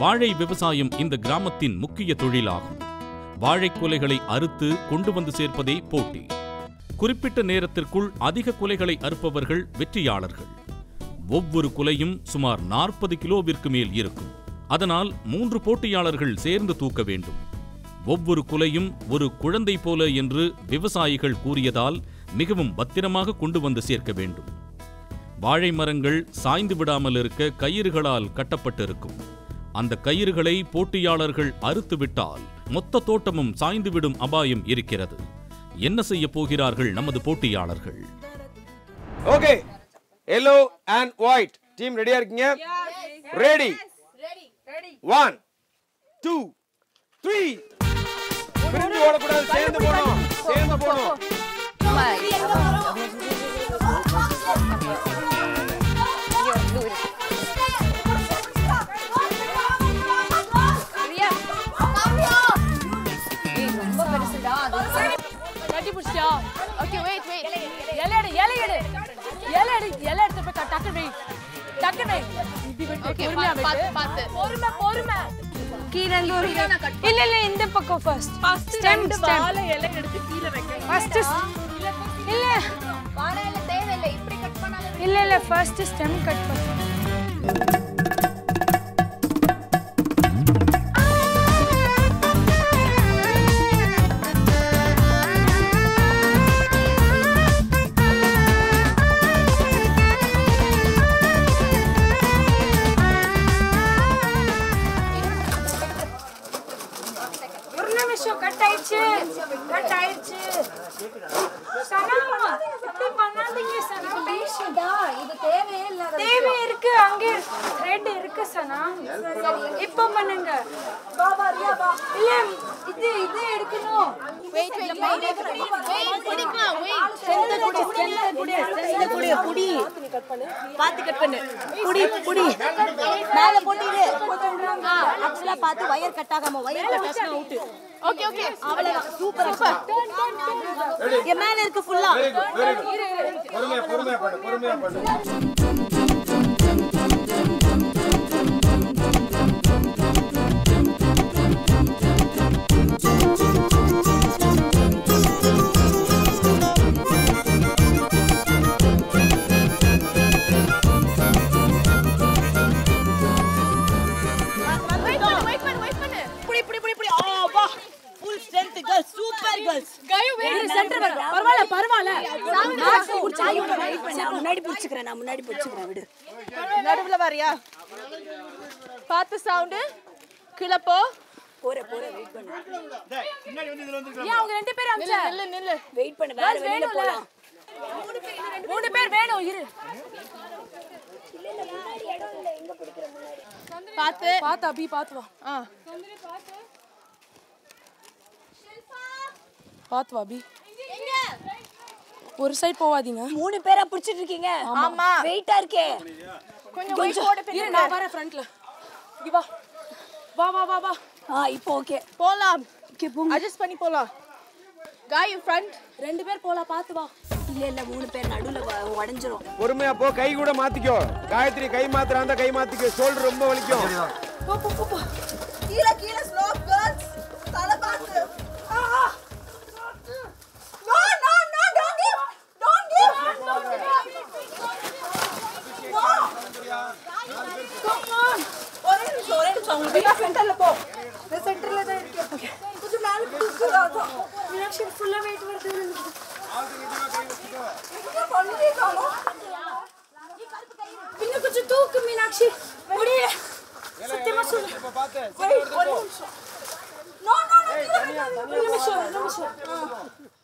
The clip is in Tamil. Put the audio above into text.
வாழை விவசாயம் இந்த கிராமத்தின் முக்கிய தொழிலாகும் வாழைக் குலைகளை அறுத்து கொண்டு வந்து சேர்ப்பதே போட்டி குறிப்பிட்ட நேரத்திற்குள் அதிக குலைகளை அறுப்பவர்கள் வெற்றியாளர்கள் ஒவ்வொரு குலையும் சுமார் நாற்பது கிலோவிற்கு மேல் இருக்கும் அதனால் மூன்று போட்டியாளர்கள் சேர்ந்து தூக்க வேண்டும் ஒவ்வொரு குலையும் ஒரு குழந்தை போல என்று விவசாயிகள் கூறியதால் மிகவும் பத்திரமாக கொண்டு வந்து சேர்க்க வேண்டும் வாழை மரங்கள் சாய்ந்து விடாமல் இருக்க கயிறுகளால் கட்டப்பட்டிருக்கும் அந்த கயிறுகளை போட்டியாளர்கள் அறுத்து விட்டால் மொத்த தோட்டமும் சாய்ந்துவிடும் அபாயம் இருக்கிறது என்ன செய்ய போகிறார்கள் நமது போட்டியாளர்கள் okay yellow and white team ரெடியா இருக்கீங்க ரெடி ஒன் டூ த்ரீ பிரிஞ்சு ஓடக்கூடாது சேர்ந்து போகணும் சேர்ந்து போகணும் கட்டி பிடிச்சியா ஓகே வெயிட் வெயிட் இலை எடு இலை எடு இலை எடு இலை எடுத்து போய் க- டக்குனு வெயிட் டக்குனு வெயிட் இப்படி வெயிட் Okay, பொறுமையா பார்த்து, வெயிட் பார்த்து. பொறுமை பொறுமை கீழ இருந்து ஒரு இல்ல இல்ல இந்த பக்கம் ஃபர்ஸ்ட் ஸ்டெம் ஸ்டெம் வாழை இலை எடுத்து கீழே வைக்க ஃபர்ஸ்ட் இல்ல வாழையில தேவையில்லை இப்படி கட் பண்ணாலே இல்ல இல்ல ஃபர்ஸ்ட் ஸ்டெம் கட் பண்ணு ஒரு நிமிஷம் கட் ஆயிடுச்சு கட் ஆயிடுச்சு சனா இப்படி பண்ணாதீங்க சனா இது தேவையே இல்லாத தேவை இருக்கு அங்கே த்ரெட் இருக்கு சனா இப்போ பண்ணுங்க இல்ல இது இது எடுக்கணும் வெயிட் வெயிட் வெயிட் வெயிட் பிடிக்கலாம் வெயிட் பார்த்து கட் பண்ணு புடி புடி மேல போட்டிடு ஆக்சுவலா பார்த்து வயர் கட் ஆகாம வயர் கட் ஆச்சுனா அவுட் ஓகே ஓகே அவ்வளவுதான் சூப்பர் சூப்பர் என் மேல இருக்கு ஃபுல்லா வெரி குட் வெரி குட் பொறுமையா பொறுமையா பண்ணு பொறுமையா பண்ணு வெயிட் பண்ணு வெயிட் பண்ணு வெயிட் பண்ணு புடி புடி புடி புடி ஆ வா full strength girls super girls கயு வெயிட் சென்டர் பரவாயில்ல பரவாயில்ல நான் முன்னாடி புடிச்சுக்கிறேன் நான் முன்னாடி புடிச்சுக்கிறேன் விடு நடுவுல வரியா பார்த்து சவுண்ட் கீழே போ போற போற வெயிட் பண்ணு ஏன் அவங்க ரெண்டு பேரும் அமிச்சா நில்லு நில்லு வெயிட் பண்ணு வேற வெளியில வேணும்ல போலாம் மூணு பேர் வேணும் இரு பார்த்து பாத்து அபி பாத்து வா ஆ பாத்து வா அபி ஒரு சைடு போவாதீங்க மூணு பேரா புடிச்சிட்டு இருக்கீங்க ஆமா வெயிட்டா இருக்கே கொஞ்சம் வெயிட் போடு இரு நான் வரேன் ஃப்ரண்ட்ல இங்க வா வா வா வா வா ஆ இப்போ ஓகே போலாம் ஓகே போங்க அட்ஜஸ்ட் பண்ணி போலாம் காய் இன் ஃப்ரண்ட் ரெண்டு பேர் போலாம் பாத்து வா இல்ல இல்ல மூணு பேர் நடுவுல வ- உடைஞ்சிரும் பொறுமையா போ கை கூட மாத்திக்கோ காயத்ரி கை மாத்துறாந்த கை மாத்திக்கோ ஷோல்டர் ரொம்ப வலிக்கும் கீழ கீழ ஸ்லோ கேர்ள்ஸ் தல பாத்து no no no don't give don't give ஒரே நிமிஷம் ஒரே நிமிஷம் உங்க சென்டர்ல போ நான் சென்டர்ல தான் இருக்கேன் கொஞ்சம் மேல பிடிச்சுக்காத மீனாட்சி ஃபுல்லா வெயிட் வருது பண்ணிட்டே காணோம் இன்னும் கொஞ்சம் தூக்கு மீனாட்சி முடியல சத்தியமா சொல்லு இப்ப பாத்து வெயிட் ஒரு நிமிஷம் நோ நோ நோ ஒரு நிமிஷம் ஒரு நிமிஷம்